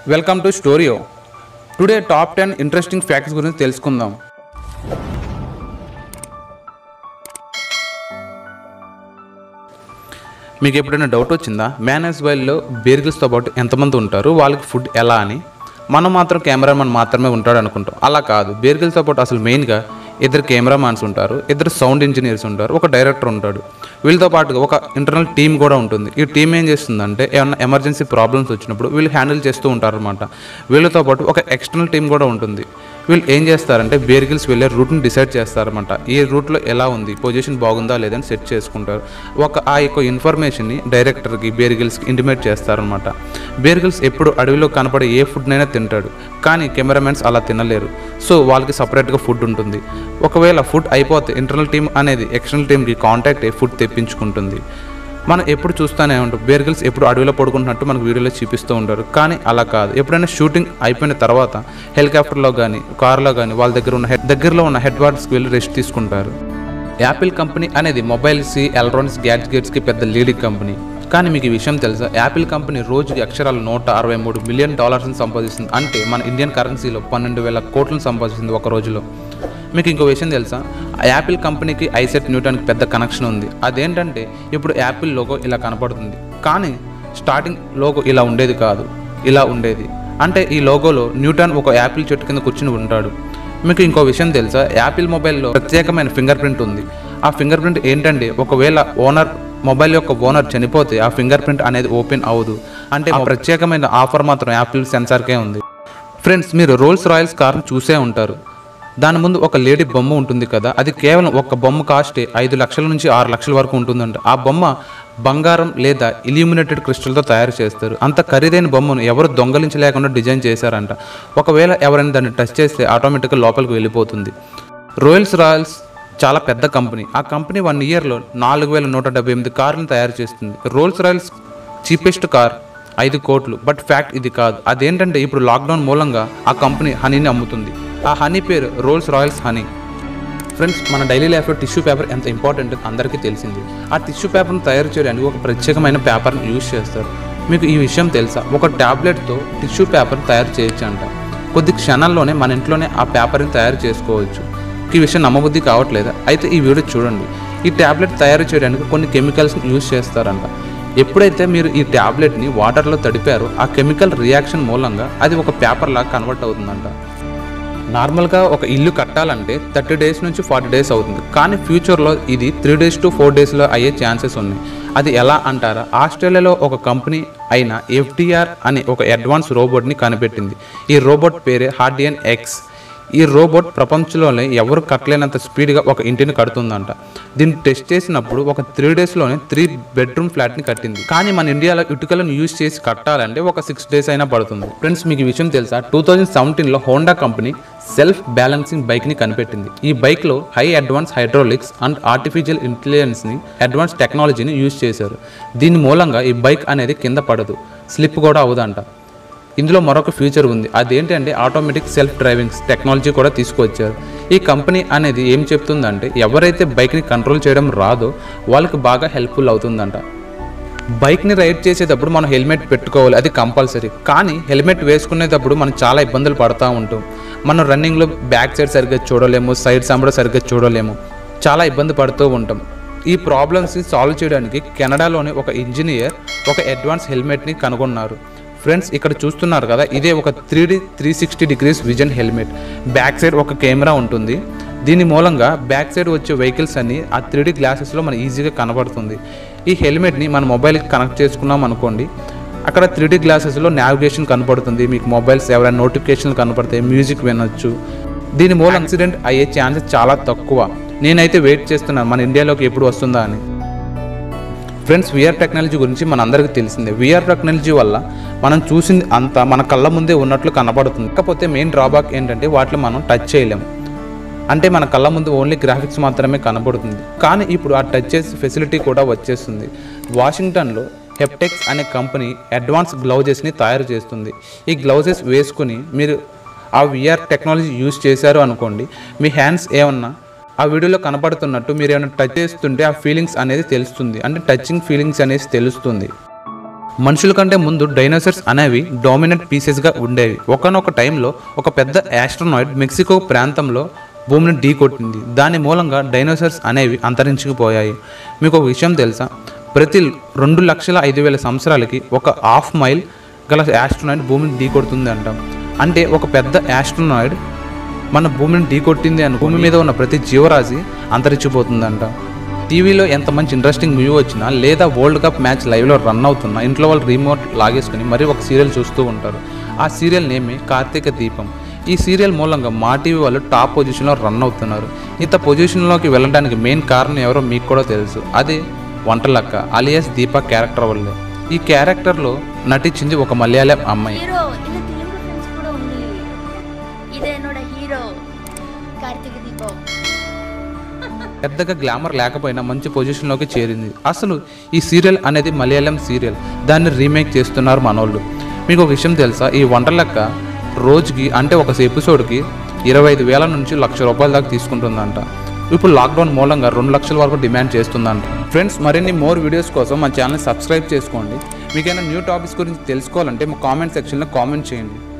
welcome to Storio today top ten interesting facts గురించి తెలుసుకుందాం మీకు ఎప్పుడైనా డౌట్ వచ్చిందా మ్యానేజ్ వైల్లో బేర్గిల్స్తో పాటు ఎంతమంది ఉంటారు వాళ్ళకి ఫుడ్ ఎలా అని మనం మాత్రం కెమెరామెన్ మాత్రమే ఉంటాడు అనుకుంటాం అలా కాదు బేర్గిల్స్తో పాటు అసలు మెయిన్గా ఇద్దరు కెమెరామాన్స్ ఉంటారు ఇద్దరు సౌండ్ ఇంజనీర్స్ ఉంటారు ఒక డైరెక్టర్ ఉంటాడు వీళ్ళతో పాటుగా ఒక ఇంటర్నల్ టీం కూడా ఉంటుంది ఈ టీం ఏం చేస్తుందంటే ఏమన్నా ఎమర్జెన్సీ ప్రాబ్లమ్స్ వచ్చినప్పుడు వీళ్ళు హ్యాండిల్ చేస్తూ ఉంటారు అనమాట వీళ్ళతో పాటు ఒక ఎక్స్టర్నల్ టీం కూడా ఉంటుంది వీళ్ళు ఏం చేస్తారంటే బేర్గిల్స్ వెళ్ళే రూట్ని డిసైడ్ చేస్తారన్నమాట ఈ రూట్లో ఎలా ఉంది పొజిషన్ బాగుందా లేదని సెట్ చేసుకుంటారు ఒక ఆ యొక్క ఇన్ఫర్మేషన్ని డైరెక్టర్కి బేర్గిల్స్కి ఇంటిమేట్ చేస్తారనమాట బేర్గిల్స్ ఎప్పుడు అడవిలో కనపడే ఏ ఫుడ్నైనా తింటాడు కానీ కెమెరామెన్స్ అలా తినలేరు సో వాళ్ళకి సపరేట్గా ఫుడ్ ఉంటుంది ఒకవేళ ఫుడ్ అయిపోతే ఇంటర్నల్ టీం అనేది ఎక్స్టర్నల్ టీంకి కాంటాక్ట్ అయ్యి ఫుడ్ తెప్పించుకుంటుంది మనం ఎప్పుడు చూస్తూనే ఉంటాం బేర్గిల్స్ ఎప్పుడు అడవిలో పడుకుంటున్నట్టు మనకు వీడియోలో చూపిస్తూ ఉంటారు కానీ అలా కాదు ఎప్పుడైనా షూటింగ్ అయిపోయిన తర్వాత హెలికాప్టర్లో కానీ కార్లో కానీ వాళ్ళ దగ్గర ఉన్న హెడ్ దగ్గరలో ఉన్న హెడ్ వార్డ్స్కి వెళ్ళి రెస్ట్ తీసుకుంటారు యాపిల్ కంపెనీ అనేది మొబైల్స్ ఎలక్ట్రానిక్స్ గ్యాడ్జెట్స్కి పెద్ద లీడింగ్ కంపెనీ కానీ మీకు ఈ విషయం తెలుసా యాపిల్ కంపెనీ రోజుకి అక్షరాలు నూట అరవై మూడు మిలియన్ డాలర్స్ని సంపాదిస్తుంది అంటే మన ఇండియన్ కరెన్సీలో పన్నెండు వేల కోట్లను సంపాదిస్తుంది ఒక రోజులో మీకు ఇంకో విషయం తెలుసా ఆ యాపిల్ కంపెనీకి ఐసెట్ న్యూటన్కి పెద్ద కనెక్షన్ ఉంది అదేంటంటే ఇప్పుడు యాపిల్ లోగో ఇలా కనపడుతుంది కానీ స్టార్టింగ్ లోగో ఇలా ఉండేది కాదు ఇలా ఉండేది అంటే ఈ లోగోలో న్యూటన్ ఒక యాపిల్ చెట్టు కింద కూర్చుని ఉంటాడు మీకు ఇంకో విషయం తెలుసా యాపిల్ మొబైల్లో ప్రత్యేకమైన ఫింగర్ ప్రింట్ ఉంది ఆ ఫింగర్ ప్రింట్ ఏంటంటే ఒకవేళ ఓనర్ మొబైల్ యొక్క ఓనర్ చనిపోతే ఆ ఫింగర్ ప్రింట్ అనేది ఓపెన్ అవ్వదు అంటే ఆ ప్రత్యేకమైన ఆఫర్ మాత్రం యాపిల్ సెన్సార్కే ఉంది ఫ్రెండ్స్ మీరు రోల్స్ రాయల్స్ కార్ని చూసే ఉంటారు దాని ముందు ఒక లేడీ బొమ్మ ఉంటుంది కదా అది కేవలం ఒక బొమ్మ కాస్టే ఐదు లక్షల నుంచి ఆరు లక్షల వరకు ఉంటుందంట ఆ బొమ్మ బంగారం లేదా ఇల్యూమినేటెడ్ క్రిస్టల్తో తయారు చేస్తారు అంత ఖరీదైన బొమ్మను ఎవరు దొంగలించలేకుండా డిజైన్ చేశారంట ఒకవేళ ఎవరైనా దాన్ని టచ్ చేస్తే ఆటోమేటిక్గా లోపలికి వెళ్ళిపోతుంది రోయల్స్ రాయల్స్ చాలా పెద్ద కంపెనీ ఆ కంపెనీ వన్ ఇయర్లో నాలుగు వేల నూట డెబ్బై ఎనిమిది కార్లను తయారు చేస్తుంది రోల్స్ రాయల్స్ చీపెస్ట్ కార్ ఐదు కోట్లు బట్ ఫ్యాక్ట్ ఇది కాదు అదేంటంటే ఇప్పుడు లాక్డౌన్ మూలంగా ఆ కంపెనీ హనీని అమ్ముతుంది ఆ హనీ పేరు రోల్స్ రాయల్స్ హనీ ఫ్రెండ్స్ మన డైలీ లైఫ్లో టిష్యూ పేపర్ ఎంత ఇంపార్టెంట్ అందరికీ తెలిసింది ఆ టిష్యూ పేపర్ను తయారు చేయడానికి ఒక ప్రత్యేకమైన పేపర్ని యూజ్ చేస్తారు మీకు ఈ విషయం తెలుసా ఒక ట్యాబ్లెట్తో టిష్యూ పేపర్ తయారు చేయొచ్చు అంట కొద్ది క్షణాల్లోనే మన ఇంట్లోనే ఆ పేపర్ని తయారు చేసుకోవచ్చు ఈ విషయం నమ్మబుద్ధి కావట్లేదు అయితే ఈ వీడియో చూడండి ఈ ట్యాబ్లెట్ తయారు చేయడానికి కొన్ని కెమికల్స్ని యూజ్ చేస్తారంట ఎప్పుడైతే మీరు ఈ ట్యాబ్లెట్ని వాటర్లో తడిపారో ఆ కెమికల్ రియాక్షన్ మూలంగా అది ఒక పేపర్ లాగా కన్వర్ట్ అవుతుందంట నార్మల్గా ఒక ఇల్లు కట్టాలంటే థర్టీ డేస్ నుంచి ఫార్టీ డేస్ అవుతుంది కానీ ఫ్యూచర్లో ఇది త్రీ డేస్ టు ఫోర్ డేస్లో అయ్యే ఛాన్సెస్ ఉన్నాయి అది ఎలా అంటారా ఆస్ట్రేలియాలో ఒక కంపెనీ అయిన ఎఫ్డిఆర్ అనే ఒక అడ్వాన్స్ రోబోట్ని కనిపెట్టింది ఈ రోబోట్ పేరే హార్డియన్ ఎక్స్ ఈ రోబోట్ ప్రపంచంలోనే ఎవరు కట్టలేనంత స్పీడ్గా ఒక ఇంటిని కడుతుందంట దీన్ని టెస్ట్ చేసినప్పుడు ఒక త్రీ డేస్లోనే త్రీ బెడ్రూమ్ ఫ్లాట్ని కట్టింది కానీ మన ఇండియాలో ఇటుకలను యూజ్ చేసి కట్టాలంటే ఒక సిక్స్ డేస్ అయినా పడుతుంది ఫ్రెండ్స్ మీకు ఈ విషయం తెలుసా టూ థౌజండ్ సెవెంటీన్లో హోండా కంపెనీ సెల్ఫ్ బ్యాలెన్సింగ్ బైక్ని కనిపెట్టింది ఈ బైక్లో high advance hydraulics and artificial ఇంటెలిజెన్స్ని అడ్వాన్స్ టెక్నాలజీని యూజ్ చేశారు దీని మూలంగా ఈ బైక్ అనేది కింద పడదు స్లిప్ కూడా అవదంట ఇందులో మరొక ఫ్యూచర్ ఉంది అదేంటంటే ఆటోమేటిక్ సెల్ఫ్ డ్రైవింగ్ టెక్నాలజీ కూడా తీసుకొచ్చారు ఈ కంపెనీ అనేది ఏం చెప్తుందంటే ఎవరైతే బైక్ని కంట్రోల్ చేయడం రాదో వాళ్ళకి బాగా హెల్ప్ఫుల్ అవుతుందంట బైక్ని రైడ్ చేసేటప్పుడు మనం హెల్మెట్ పెట్టుకోవాలి అది కంపల్సరీ కానీ హెల్మెట్ వేసుకునేటప్పుడు మనం చాలా ఇబ్బందులు పడుతూ ఉంటాం మనం రన్నింగ్లో బ్యాక్ సైడ్ సరిగ్గా చూడలేము సైడ్ సంబడ సరిగ్గా చూడలేము చాలా ఇబ్బంది పడుతూ ఉంటాం ఈ ప్రాబ్లమ్స్ని సాల్వ్ చేయడానికి కెనడాలోని ఒక ఇంజనీర్ ఒక అడ్వాన్స్ హెల్మెట్ని కనుగొన్నారు ఫ్రెండ్స్ ఇక్కడ చూస్తున్నారు కదా ఇదే ఒక three D three sixty degrees vision helmet back side ఒక కెమెరా ఉంటుంది దీని మూలంగా బ్యాక్ సైడ్ వచ్చే వెహికల్స్ అన్ని ఆ త్రీ డి గ్లాసెస్లో మన ఈజీగా కనబడుతుంది ఈ హెల్మెట్ని మన మొబైల్కి కనెక్ట్ చేసుకున్నాం అనుకోండి అక్కడ త్రీ డి గ్లాసెస్లో నావిగేషన్ కనపడుతుంది మీకు మొబైల్స్ ఎవరైనా నోటిఫికేషన్లు కనపడతాయి మ్యూజిక్ వినొచ్చు దీని మూలం యాక్సిడెంట్ అయ్యే ఛాన్సెస్ చాలా తక్కువ నేనైతే వెయిట్ చేస్తున్నాను మన ఇండియాలోకి ఎప్పుడు వస్తుందా అని ఫ్రెండ్స్ విఆర్ టెక్నాలజీ గురించి మన అందరికీ తెలిసిందే విఆర్ టెక్నాలజీ వల్ల మనం చూసింది అంతా మన కళ్ళ ముందే ఉన్నట్లు కనబడుతుంది కాకపోతే మెయిన్ డ్రాబ్యాక్ ఏంటంటే వాటిని మనం టచ్ చేయలేము అంటే మన కళ్ళ ముందు ఓన్లీ గ్రాఫిక్స్ మాత్రమే కనబడుతుంది కానీ ఇప్పుడు ఆ టచ్ చేసే ఫెసిలిటీ కూడా వచ్చేస్తుంది వాషింగ్టన్లో హెప్టెక్స్ అనే కంపెనీ అడ్వాన్స్ గ్లౌజెస్ని తయారు చేస్తుంది ఈ గ్లౌజెస్ వేసుకుని మీరు ఆ విఆర్ టెక్నాలజీ యూజ్ చేశారు అనుకోండి మీ హ్యాండ్స్ ఏమన్నా ఆ వీడియోలో కనపడుతున్నట్టు మీరు ఏమైనా టచ్ చేస్తుంటే ఆ ఫీలింగ్స్ అనేది తెలుస్తుంది అంటే టచింగ్ ఫీలింగ్స్ అనేది తెలుస్తుంది మనుషుల కంటే ముందు డైనోసర్స్ అనేవి డామినెంట్ పీసెస్గా ఉండేవి ఒకనొక టైంలో ఒక పెద్ద యాస్ట్రోనాయిడ్ మెక్సికో ప్రాంతంలో భూమిని ఢీకొట్టింది దాని మూలంగా డైనోసర్స్ అనేవి అంతరించుకుపోయాయి మీకు ఒక విషయం తెలుసా ప్రతి రెండు లక్షల ఐదు వేల సంవత్సరాలకి ఒక హాఫ్ మైల్ గల యాస్ట్రోనాయిడ్ భూమిని ఢీకొడుతుంది అంటాం అంటే ఒక పెద్ద యాస్ట్రోనాయిడ్ మన భూమిని ఢీకొట్టింది అని భూమి మీద ఉన్న ప్రతి జీవరాశి అంతరించిపోతుందంట టీవీలో ఎంత మంచి ఇంట్రెస్టింగ్ వ్యూ వచ్చినా లేదా వరల్డ్ కప్ మ్యాచ్ లైవ్లో రన్ అవుతున్నా ఇంట్లో వాళ్ళు రిమోట్ లాగేసుకుని మరీ ఒక సీరియల్ చూస్తూ ఉంటారు ఆ సీరియల్ నేమే కార్తీక దీపం ఈ సీరియల్ మూలంగా మా టీవీ వాళ్ళు టాప్ పొజిషన్లో రన్ అవుతున్నారు ఇంత పొజిషన్లోకి వెళ్ళడానికి మెయిన్ కారణం ఎవరో మీకు కూడా తెలుసు అదే వంటలక్క అలియాస్ దీప క్యారెక్టర్ వల్లే ఈ క్యారెక్టర్లో నటించింది ఒక మలయాళం అమ్మాయి ஹீரோ இல்ல தெலுங்கு ஃப்ரெண்ட்ஸ் கூட உண்டு இது என்னோட ஹீரோ கார்த்திக் தீபம் పెద్దగా గ్లామర్ లేకపోయినా మంచి పొజిషన్లోకి చేరింది అసలు ఈ సీరియల్ అనేది మలయాళం సీరియల్ దాన్ని రీమేక్ చేస్తున్నారు మనోళ్ళు మీకు ఒక విషయం తెలుసా ఈ వంటలక్క రోజుకి అంటే ఒక ఎపిసోడ్కి ఇరవై ఐదు వేల నుంచి లక్ష రూపాయల దాకా తీసుకుంటుందంట ఇప్పుడు లాక్డౌన్ మూలంగా రెండు లక్షల వరకు డిమాండ్ చేస్తుందంట ఫ్రెండ్స్ మరిన్ని మోర్ వీడియోస్ కోసం మా ఛానల్ సబ్స్క్రైబ్ చేసుకోండి మీకైనా న్యూ టాపిక్స్ గురించి తెలుసుకోవాలంటే మా కామెంట్ సెక్షన్లో కామెంట్ చేయండి